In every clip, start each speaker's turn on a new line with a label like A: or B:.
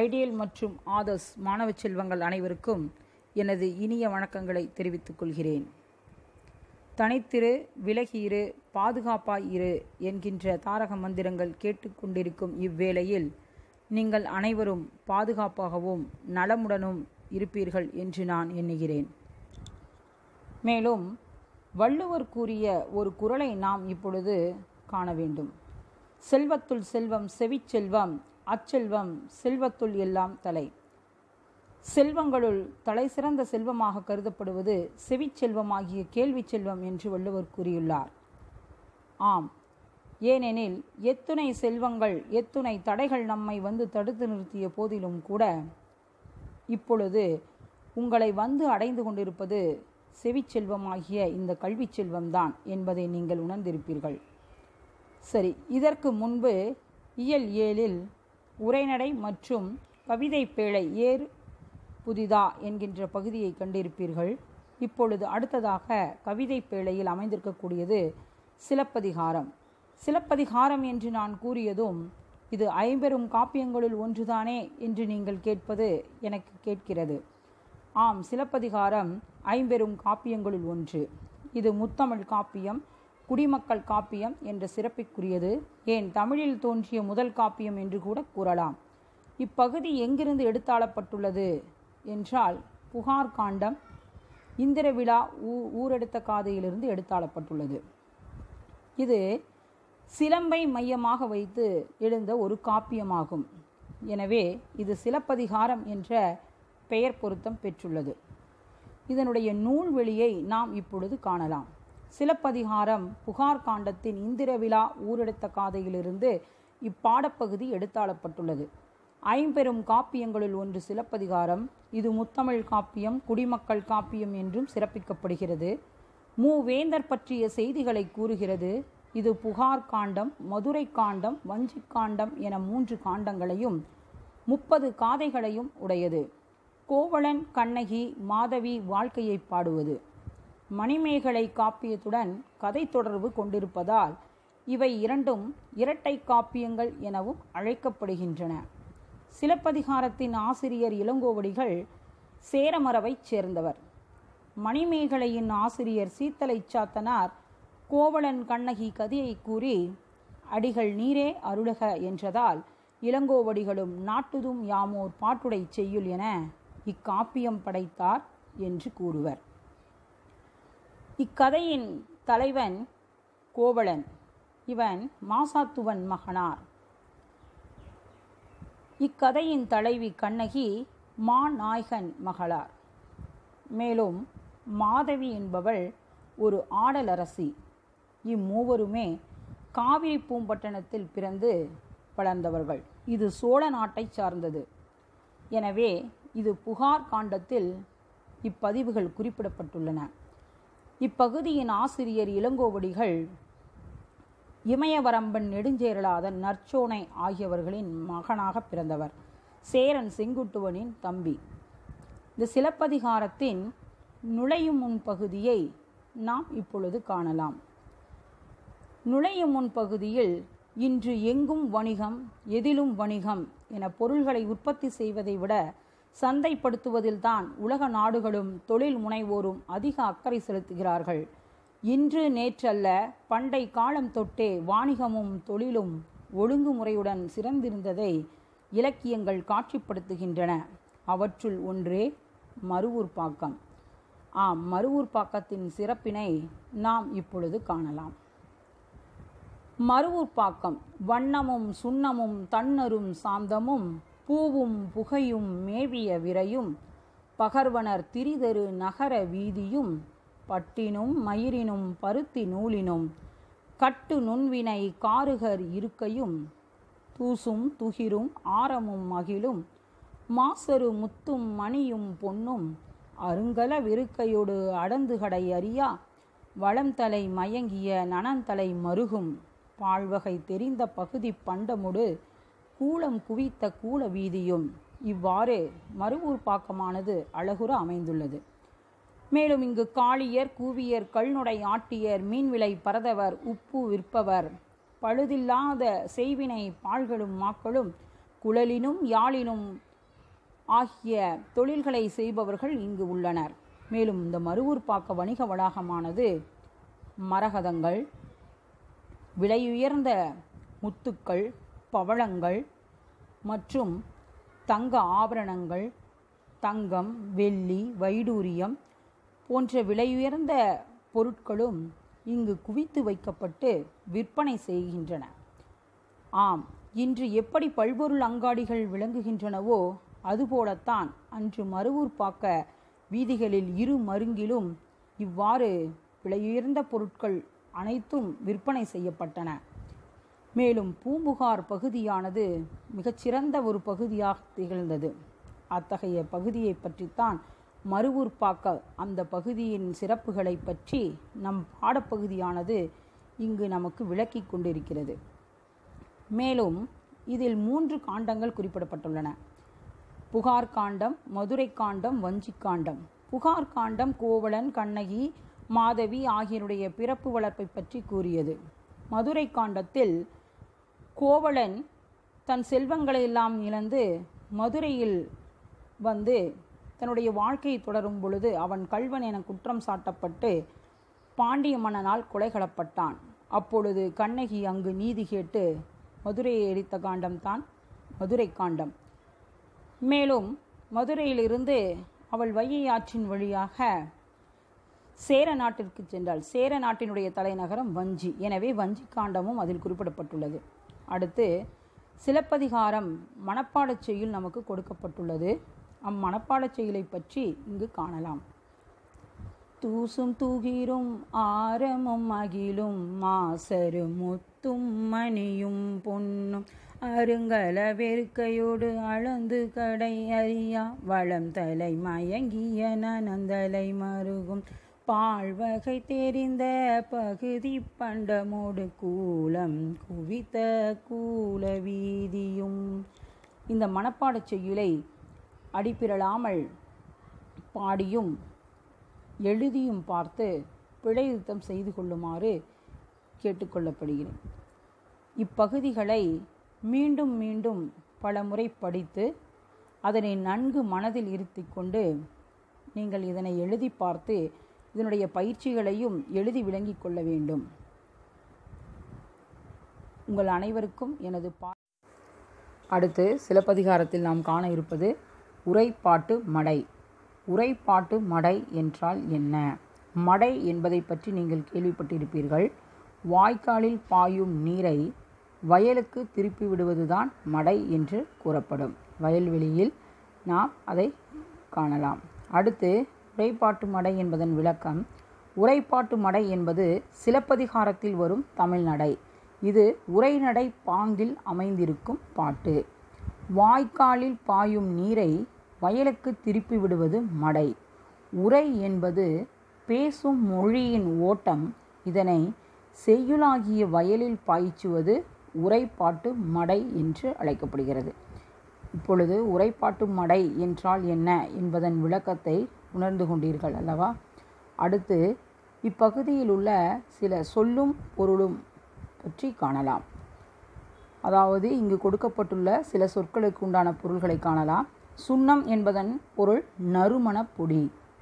A: ideal மற்றும் authors மாணவ செல்வங்கள் அனைவருக்கும் எனது இனிய வணக்கங்களை தெரிவித்துக் கொள்கிறேன் தனித்திரு விலகியிரு பாதுகாப்பாய் இரு என்கின்ற தாரக மந்திரங்கள் கேட்டுக்கொண்டிருக்கும் இவ்வேளையில் நீங்கள் அனைவரும் பாதுகாப்பாகவும் நலமுடனும் இருப்பீர்கள் என்று நான் எண்ணுகிறேன் மேலும் வள்ளுவர் கூறிய ஒரு குறளை நாம் இப்பொழுது காண வேண்டும் செல்வத்துள் செல்வம் செவிச்செல்வம் அச்செல்வம் செல்வத்துள் எல்லாம் தலை செல்வங்களுள் தலை சிறந்த செல்வமாக கருதப்படுவது செவிச்செல்வமாகிய கேள்வி செல்வம் என்று வள்ளுவர் கூறியுள்ளார் ஆம் ஏனெனில் எத்துணை செல்வங்கள் எத்துணை தடைகள் நம்மை வந்து தடுத்து நிறுத்திய போதிலும் கூட இப்பொழுது உங்களை வந்து அடைந்து கொண்டிருப்பது செவிச்செல்வமாகிய இந்த கல்வி செல்வம்தான் என்பதை நீங்கள் உணர்ந்திருப்பீர்கள் சரி இதற்கு முன்பு இயல் ஏழில் உரைநடை மற்றும் கவிதை பேழை ஏர் புதிதா என்கின்ற பகுதியை கண்டிருப்பீர்கள் இப்பொழுது அடுத்ததாக கவிதை பேழையில் அமைந்திருக்கக்கூடியது சிலப்பதிகாரம் சிலப்பதிகாரம் என்று நான் கூறியதும் இது ஐம்பெரும் காப்பியங்களுள் ஒன்றுதானே என்று நீங்கள் கேட்பது எனக்கு கேட்கிறது ஆம் சிலப்பதிகாரம் ஐம்பெரும் காப்பியங்களுள் ஒன்று இது முத்தமிழ் காப்பியம் குடிமக்கள் காப்பியம் என்ற சிறப்பிற்குரியது ஏன் தமிழில் தோன்றிய முதல் காப்பியம் என்று கூட கூறலாம் இப்பகுதி எங்கிருந்து எடுத்தாளப்பட்டுள்ளது என்றால் புகார் காண்டம் இந்திர விழா ஊ ஊரெடுத்த காதையிலிருந்து எடுத்தாளப்பட்டுள்ளது இது சிலம்பை மையமாக வைத்து எழுந்த ஒரு காப்பியமாகும் எனவே இது சிலப்பதிகாரம் என்ற பெயர் பொருத்தம் பெற்றுள்ளது இதனுடைய நூல்வெளியை நாம் இப்பொழுது காணலாம் சிலப்பதிகாரம் புகார் காண்டத்தின் இந்திர விழா ஊரெடுத்த காதையிலிருந்து இப்பாடப்பகுதி எடுத்தாளப்பட்டுள்ளது ஐம்பெரும் காப்பியங்களுள் ஒன்று சிலப்பதிகாரம் இது முத்தமிழ் காப்பியம் குடிமக்கள் காப்பியம் என்றும் சிறப்பிக்கப்படுகிறது மூவேந்தர் பற்றிய செய்திகளை கூறுகிறது இது புகார் காண்டம் மதுரை காண்டம் வஞ்சி காண்டம் என மூன்று காண்டங்களையும் முப்பது காதைகளையும் உடையது கோவலன் கண்ணகி மாதவி வாழ்க்கையை பாடுவது மணிமேகலை காப்பியத்துடன் கதை தொடர்பு கொண்டிருப்பதால் இவை இரண்டும் இரட்டை காப்பியங்கள் எனவும் அழைக்கப்படுகின்றன சிலப்பதிகாரத்தின் ஆசிரியர் இளங்கோவடிகள் சேரமரவைச் சேர்ந்தவர் மணிமேகலையின் ஆசிரியர் சீத்தலை சாத்தனார் கோவலன் கண்ணகி கதையை கூறி அடிகள் நீரே அருளக என்றதால் இளங்கோவடிகளும் நாட்டுதும் யாமோர் பாட்டுடை செய்யுள் என இக்காப்பியம் படைத்தார் என்று கூறுவர் இக்கதையின் தலைவன் கோவலன் இவன் மாசாத்துவன் மகனார் இக்கதையின் தலைவி கண்ணகி மாநாயகன் மகளார் மேலும் மாதவி என்பவள் ஒரு ஆடலரசி இம்மூவருமே காவிரி பூம்பட்டணத்தில் பிறந்து வளர்ந்தவர்கள் இது சோழ நாட்டை சார்ந்தது எனவே இது புகார் காண்டத்தில் இப்பதிவுகள் குறிப்பிடப்பட்டுள்ளன இப்பகுதியின் ஆசிரியர் இளங்கோவடிகள் இமயவரம்பன் நெடுஞ்சேரலாதன் நற்சோனை ஆகியவர்களின் மகனாக பிறந்தவர் சேரன் செங்குட்டுவனின் தம்பி இந்த சிலப்பதிகாரத்தின் நுழையும் முன் பகுதியை நாம் இப்பொழுது காணலாம் நுழையும் முன் பகுதியில் இன்று எங்கும் வணிகம் எதிலும் வணிகம் என பொருள்களை உற்பத்தி செய்வதை விட சந்தைப்படுத்துவதில்தான் உலக நாடுகளும் தொழில் முனைவோரும் அதிக அக்கறை செலுத்துகிறார்கள் இன்று நேற்றல்ல பண்டை காலம் தொட்டே வாணிகமும் தொழிலும் ஒழுங்குமுறையுடன் சிறந்திருந்ததை இலக்கியங்கள் காட்சிப்படுத்துகின்றன அவற்றுள் ஒன்றே மருவூர் பாக்கம் ஆம் மருவூர் பாக்கத்தின் சிறப்பினை நாம் இப்பொழுது காணலாம் மருவூர் பாக்கம் வண்ணமும் சுண்ணமும் தன்னரும் சாந்தமும் பூவும் புகையும் மேவிய விரையும் பகர்வனர் திரிதரு நகர வீதியும் பட்டினும் மயிரினும் பருத்தி நூலினும் கட்டு நுண்வினை காருகர் இருக்கையும் தூசும் துகிரும் ஆரமும் மகிழும் மாசரு முத்தும் மணியும் பொன்னும் அருங்கல விருக்கையொடு அடந்துகடை அறியா வளம்தலை மயங்கிய நனந்தலை மருகும் பாழ்வகை தெரிந்த பகுதி பண்டமுடு கூலம் குவித்த கூல வீதியும் இவ்வாறு மருவூர் பாக்கமானது அழகுற அமைந்துள்ளது மேலும் இங்கு காளியர் கூவியர் கல்நுடை ஆட்டியர் மீன்விலை பரதவர் உப்பு விற்பவர் பழுதில்லாத செய்வினை பால்களும் மாக்களும் குழலினும் யாழினும் ஆகிய தொழில்களை செய்பவர்கள் இங்கு உள்ளனர் மேலும் இந்த மருவூர் பாக்க வணிக வளாகமானது மரகதங்கள் விலையுயர்ந்த முத்துக்கள் பவளங்கள் மற்றும் தங்க ஆபரணங்கள் தங்கம் வெள்ளி வைடூரியம் போன்ற விலையுயர்ந்த பொருட்களும் இங்கு குவித்து வைக்கப்பட்டு விற்பனை செய்கின்றன ஆம் இன்று எப்படி பல்பொருள் அங்காடிகள் விளங்குகின்றனவோ அதுபோலத்தான் அன்று மருவூர் பாக்க வீதிகளில் இரு மருங்கிலும் இவ்வாறு விலையுயர்ந்த பொருட்கள் அனைத்தும் விற்பனை செய்யப்பட்டன மேலும் பூம்புகார் பகுதியானது மிகச்சிறந்த ஒரு பகுதியாக திகழ்ந்தது அத்தகைய பகுதியை பற்றித்தான் மருவூர் பாக்க அந்த பகுதியின் சிறப்புகளை பற்றி நம் பாடப்பகுதியானது இங்கு நமக்கு விளக்கி கொண்டிருக்கிறது மேலும் இதில் மூன்று காண்டங்கள் குறிப்பிடப்பட்டுள்ளன புகார் காண்டம் மதுரை காண்டம் வஞ்சி காண்டம் புகார் காண்டம் கோவலன் கண்ணகி மாதவி ஆகியோருடைய பிறப்பு வளர்ப்பை பற்றி கூறியது மதுரை காண்டத்தில் கோவலன் தன் செல்வங்களை எல்லாம் இழந்து மதுரையில் வந்து தன்னுடைய வாழ்க்கையை தொடரும் பொழுது அவன் கல்வன் என குற்றம் சாட்டப்பட்டு பாண்டிய மன்னனால் கொலைகளப்பட்டான் அப்பொழுது கண்ணகி அங்கு நீதி கேட்டு மதுரையை எரித்த காண்டம்தான் மதுரை காண்டம் மேலும் மதுரையிலிருந்து அவள் வையை ஆற்றின் வழியாக சேர நாட்டிற்கு சென்றாள் சேர நாட்டினுடைய தலைநகரம் வஞ்சி எனவே வஞ்சி காண்டமும் அதில் குறிப்பிடப்பட்டுள்ளது அடுத்து சிலப்பதிகாரம் மனப்பாடச் செய்யுள் நமக்கு கொடுக்கப்பட்டுள்ளது அம்மனப்பாடச் செய்யுளை பற்றி இங்கு காணலாம் தூசும் தூகிரும் ஆரமும் அகிலும் மாசரு முத்தும் மணியும் பொன்னும் அருங்கல வெறுக்கையோடு அளந்து கடை அறியா வளம் தலை மயங்கிய நனந்தலை மருகும் பாழ்வகை தெரிந்த பகுதி பண்டமோடு கூலம் குவித்த கூல வீதியும் இந்த மனப்பாடச் செய்யுளை அடிப்பிரளாமல் பாடியும் எழுதியும் பார்த்து பிழையுத்தம் செய்து கொள்ளுமாறு கேட்டுக்கொள்ளப்படுகிறேன் இப்பகுதிகளை மீண்டும் மீண்டும் பல முறை படித்து அதனை நன்கு மனதில் இருத்தி கொண்டு நீங்கள் இதனை எழுதி பார்த்து இதனுடைய பயிற்சிகளையும் எழுதி விளங்கிக் கொள்ள வேண்டும் உங்கள் அனைவருக்கும் எனது பா அடுத்து சிலப்பதிகாரத்தில் நாம் காண இருப்பது உரைப்பாட்டு மடை உரைப்பாட்டு மடை என்றால் என்ன மடை என்பதை பற்றி நீங்கள் கேள்விப்பட்டிருப்பீர்கள் வாய்க்காலில் பாயும் நீரை வயலுக்கு திருப்பி விடுவதுதான் மடை என்று கூறப்படும் வயல்வெளியில் நாம் அதை காணலாம் அடுத்து உரைப்பாட்டு மடை என்பதன் விளக்கம் உரைப்பாட்டு மடை என்பது சிலப்பதிகாரத்தில் வரும் தமிழ் நடை இது உரைநடை பாங்கில் அமைந்திருக்கும் பாட்டு வாய்க்காலில் பாயும் நீரை வயலுக்கு திருப்பி விடுவது மடை உரை என்பது பேசும் மொழியின் ஓட்டம் இதனை செய்யுளாகிய வயலில் பாய்ச்சுவது உரைப்பாட்டு மடை என்று அழைக்கப்படுகிறது இப்பொழுது உரைப்பாட்டு மடை என்றால் என்ன என்பதன் விளக்கத்தை உணர்ந்து கொண்டீர்கள் அல்லவா அடுத்து இப்பகுதியில் உள்ள சில சொல்லும் பொருளும் பற்றி காணலாம் அதாவது இங்கு கொடுக்கப்பட்டுள்ள சில சொற்களுக்கு உண்டான பொருள்களை காணலாம் சுண்ணம் என்பதன் பொருள் நறுமணப் பொடி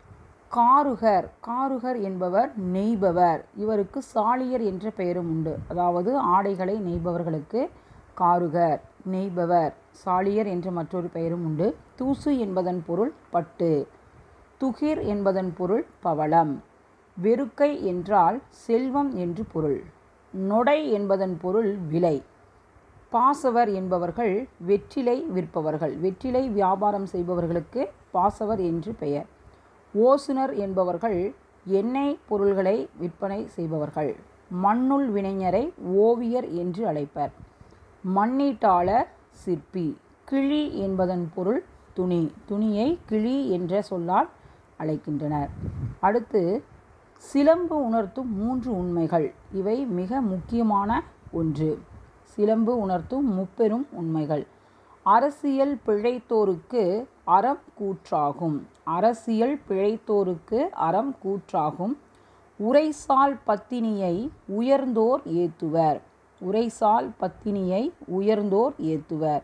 A: காருகர் காருகர் என்பவர் நெய்பவர் இவருக்கு சாலியர் என்ற பெயரும் உண்டு அதாவது ஆடைகளை நெய்பவர்களுக்கு காருகர் நெய்பவர் சாலியர் என்ற மற்றொரு பெயரும் உண்டு தூசு என்பதன் பொருள் பட்டு துகிர் என்பதன் பொருள் பவளம் வெறுக்கை என்றால் செல்வம் என்று பொருள் நொடை என்பதன் பொருள் விலை பாசவர் என்பவர்கள் வெற்றிலை விற்பவர்கள் வெற்றிலை வியாபாரம் செய்பவர்களுக்கு பாசவர் என்று பெயர் ஓசுனர் என்பவர்கள் எண்ணெய் பொருள்களை விற்பனை செய்பவர்கள் மண்ணுள் வினைஞரை ஓவியர் என்று அழைப்பர் மண்ணீட்டாளர் சிற்பி கிளி என்பதன் பொருள் துணி துணியை கிளி என்ற சொல்லால் அழைக்கின்றனர் அடுத்து சிலம்பு உணர்த்தும் மூன்று உண்மைகள் இவை மிக முக்கியமான ஒன்று சிலம்பு உணர்த்தும் முப்பெரும் உண்மைகள் அரசியல் பிழைத்தோருக்கு அறம் கூற்றாகும் அரசியல் பிழைத்தோருக்கு அறம் கூற்றாகும் உரைசால் பத்தினியை உயர்ந்தோர் ஏத்துவர் உரைசால் பத்தினியை உயர்ந்தோர் ஏத்துவர்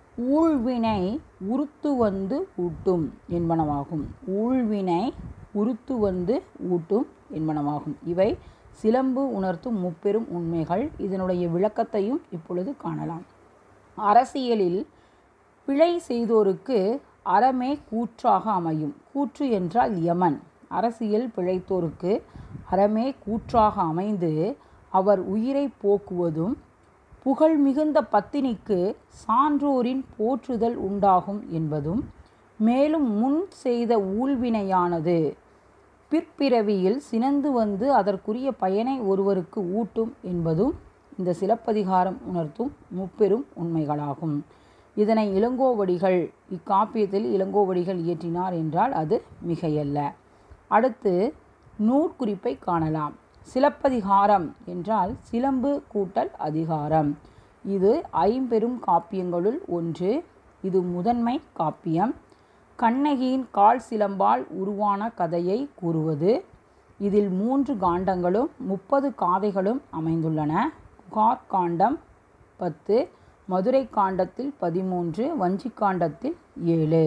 A: ஊழ்வினை உறுத்து வந்து ஊட்டும் என்பனவாகும் ஊழ்வினை உறுத்து வந்து ஊட்டும் என்பனவாகும் இவை சிலம்பு உணர்த்தும் முப்பெரும் உண்மைகள் இதனுடைய விளக்கத்தையும் இப்பொழுது காணலாம் அரசியலில் பிழை செய்தோருக்கு அறமே கூற்றாக அமையும் கூற்று என்றால் யமன் அரசியல் பிழைத்தோருக்கு அறமே கூற்றாக அமைந்து அவர் உயிரை போக்குவதும் புகழ் மிகுந்த பத்தினிக்கு சான்றோரின் போற்றுதல் உண்டாகும் என்பதும் மேலும் முன் செய்த ஊழ்வினையானது பிற்பிறவியில் சினந்து வந்து அதற்குரிய பயனை ஒருவருக்கு ஊட்டும் என்பதும் இந்த சிலப்பதிகாரம் உணர்த்தும் முப்பெரும் உண்மைகளாகும் இதனை இளங்கோவடிகள் இக்காப்பியத்தில் இளங்கோவடிகள் இயற்றினார் என்றால் அது மிகையல்ல அடுத்து நூற்குறிப்பை காணலாம் சிலப்பதிகாரம் என்றால் சிலம்பு கூட்டல் அதிகாரம் இது ஐம்பெரும் காப்பியங்களுள் ஒன்று இது முதன்மை காப்பியம் கண்ணகியின் கால் சிலம்பால் உருவான கதையை கூறுவது இதில் மூன்று காண்டங்களும் முப்பது காதைகளும் அமைந்துள்ளன புகார் காண்டம் பத்து மதுரை காண்டத்தில் பதிமூன்று வஞ்சி காண்டத்தில் ஏழு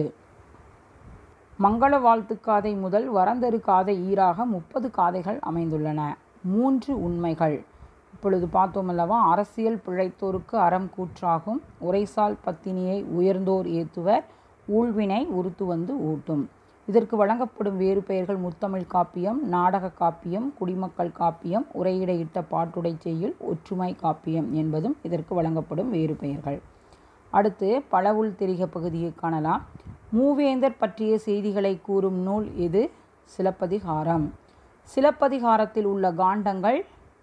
A: மங்கள வாழ்த்து காதை முதல் வரந்தரு காதை ஈராக முப்பது காதைகள் அமைந்துள்ளன மூன்று உண்மைகள் இப்பொழுது பார்த்தோம் அல்லவா அரசியல் பிழைத்தோருக்கு அறம் கூற்றாகும் உரைசால் பத்தினியை உயர்ந்தோர் ஏத்துவர் ஊழ்வினை உறுத்து வந்து ஊட்டும் இதற்கு வழங்கப்படும் வேறு பெயர்கள் முத்தமிழ் காப்பியம் நாடக காப்பியம் குடிமக்கள் காப்பியம் உரையிடையிட்ட பாட்டுடை செய்யுள் ஒற்றுமை காப்பியம் என்பதும் இதற்கு வழங்கப்படும் வேறு பெயர்கள் அடுத்து பழவுள் தெரிக பகுதியை காணலாம் மூவேந்தர் பற்றிய செய்திகளை கூறும் நூல் இது சிலப்பதிகாரம் சிலப்பதிகாரத்தில் உள்ள காண்டங்கள்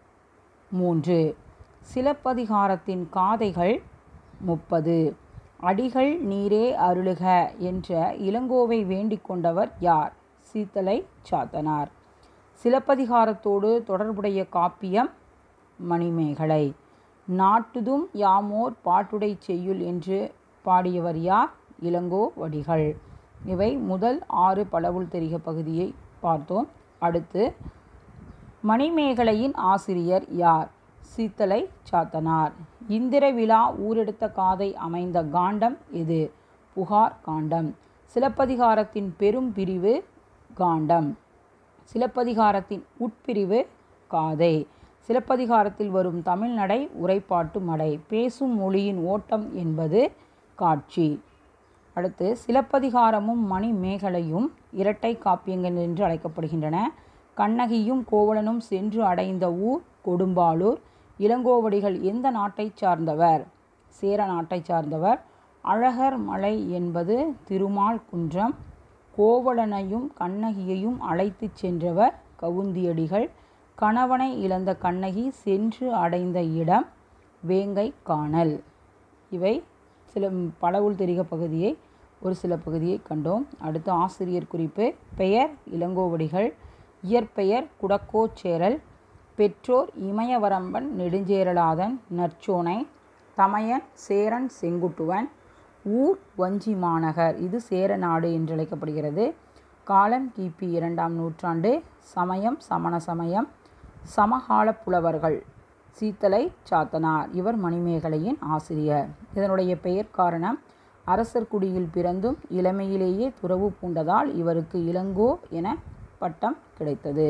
A: மூன்று சிலப்பதிகாரத்தின் காதைகள் முப்பது அடிகள் நீரே அருளுக என்ற இளங்கோவை வேண்டிக் கொண்டவர் யார் சீத்தலை சாத்தனார் சிலப்பதிகாரத்தோடு தொடர்புடைய காப்பியம் மணிமேகலை நாட்டுதும் யாமோர் பாட்டுடை செய்யுள் என்று பாடியவர் யார் இளங்கோ வடிகள் இவை முதல் ஆறு பழவுள் தெரிக பகுதியை பார்த்தோம் அடுத்து மணிமேகலையின் ஆசிரியர் யார் சீத்தலை சாத்தனார் இந்திர விழா ஊரெடுத்த காதை அமைந்த காண்டம் இது புகார் காண்டம் சிலப்பதிகாரத்தின் பெரும் பிரிவு காண்டம் சிலப்பதிகாரத்தின் உட்பிரிவு காதை சிலப்பதிகாரத்தில் வரும் தமிழ்நடை உரைப்பாட்டு மடை பேசும் மொழியின் ஓட்டம் என்பது காட்சி அடுத்து சிலப்பதிகாரமும் மணிமேகலையும் இரட்டை காப்பியங்கள் என்று அழைக்கப்படுகின்றன கண்ணகியும் கோவலனும் சென்று அடைந்த ஊர் கொடும்பாளூர் இளங்கோவடிகள் எந்த நாட்டைச் சார்ந்தவர் சேர நாட்டைச் சார்ந்தவர் அழகர் மலை என்பது திருமால் குன்றம் கோவலனையும் கண்ணகியையும் அழைத்துச் சென்றவர் கவுந்தியடிகள் கணவனை இழந்த கண்ணகி சென்று அடைந்த இடம் வேங்கை காணல் இவை சில பழவுள் தெரிக பகுதியை ஒரு சில பகுதியை கண்டோம் அடுத்து ஆசிரியர் குறிப்பு பெயர் இளங்கோவடிகள் இயற்பெயர் குடக்கோச்சேரல் பெற்றோர் இமயவரம்பன் நெடுஞ்சேரலாதன் நற்சோனை தமையன் சேரன் செங்குட்டுவன் ஊர் வஞ்சி மாநகர் இது சேரநாடு என்று அழைக்கப்படுகிறது காலம் கிபி இரண்டாம் நூற்றாண்டு சமயம் சமண சமயம் சமகால புலவர்கள் சீத்தலை சாத்தனார் இவர் மணிமேகலையின் ஆசிரியர் இதனுடைய பெயர் காரணம் அரசர் குடியில் பிறந்தும் இளமையிலேயே துறவு பூண்டதால் இவருக்கு இளங்கோ என பட்டம் கிடைத்தது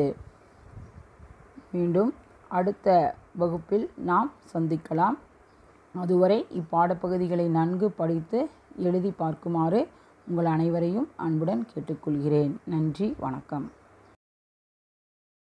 A: மீண்டும் அடுத்த வகுப்பில் நாம் சந்திக்கலாம் அதுவரை இப்பாடப்பகுதிகளை நன்கு படித்து எழுதி பார்க்குமாறு உங்கள் அனைவரையும் அன்புடன் கேட்டுக்கொள்கிறேன் நன்றி வணக்கம்